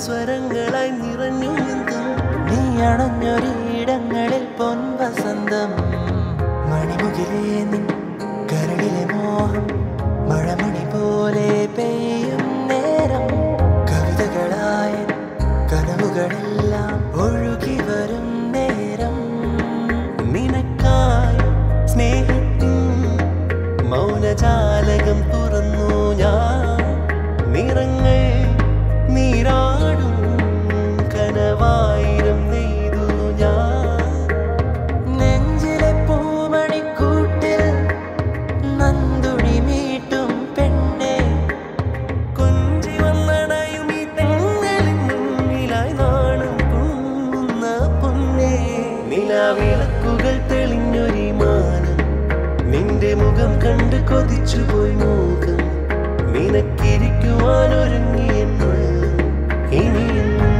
സ്വരങ്ങളായി നിറഞ്ഞു നിന്നും നീ അണഞ്ഞൊരിടങ്ങളിൽ പൊൻവസന്തം മണിമുകിലേ നിൻ കരളിലെ മോഹം മഴമണി പോലെ പെയ്യും നേരം കവിതകളായ കനവുകളെല്ലാം ഒഴുകി വരും നേരം നിനക്കായി സ്നേഹത്തിൻ മൗനജാലകം തുറന്നു ഞാൻ നിറങ്ങൾ നീരാടും കനവായിരം നെയ്തു ഞാൻ നെഞ്ചിലെ പൂമണിക്കൂട്ടിൽ നന്ദുണി മീട്ടും പെണ്ണെ കൊഞ്ചി വന്നടയും ഈ തെന്നലിൻ മുന്നിലായി നാണം പൊങ്ങുന്ന പൊന്നേ നിലാവിളക്കുകൾ തെളിഞ്ഞൊരി മാനം നിന്റെ മുഖം കണ്ട് കൊതിച്ചുപോയി മുഖം നിനക്കിരിക്കുവാൻ ഒരുങ്ങി എന്നുള്ളും ഇനിയെന്നും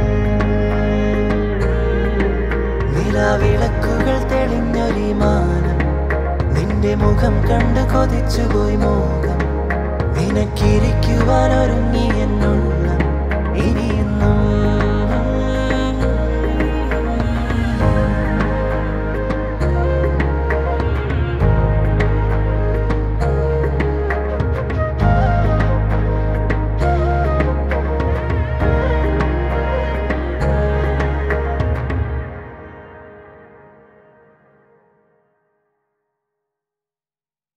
നിലാവിളക്കുകൾ തെളിഞ്ഞൊരി മാനം നിന്റെ മുഖം കണ്ട് കൊതിച്ചുപോയി മോഹം നിനക്കിരിക്കുവാൻ ഒരുങ്ങി എന്നുള്ളിൽ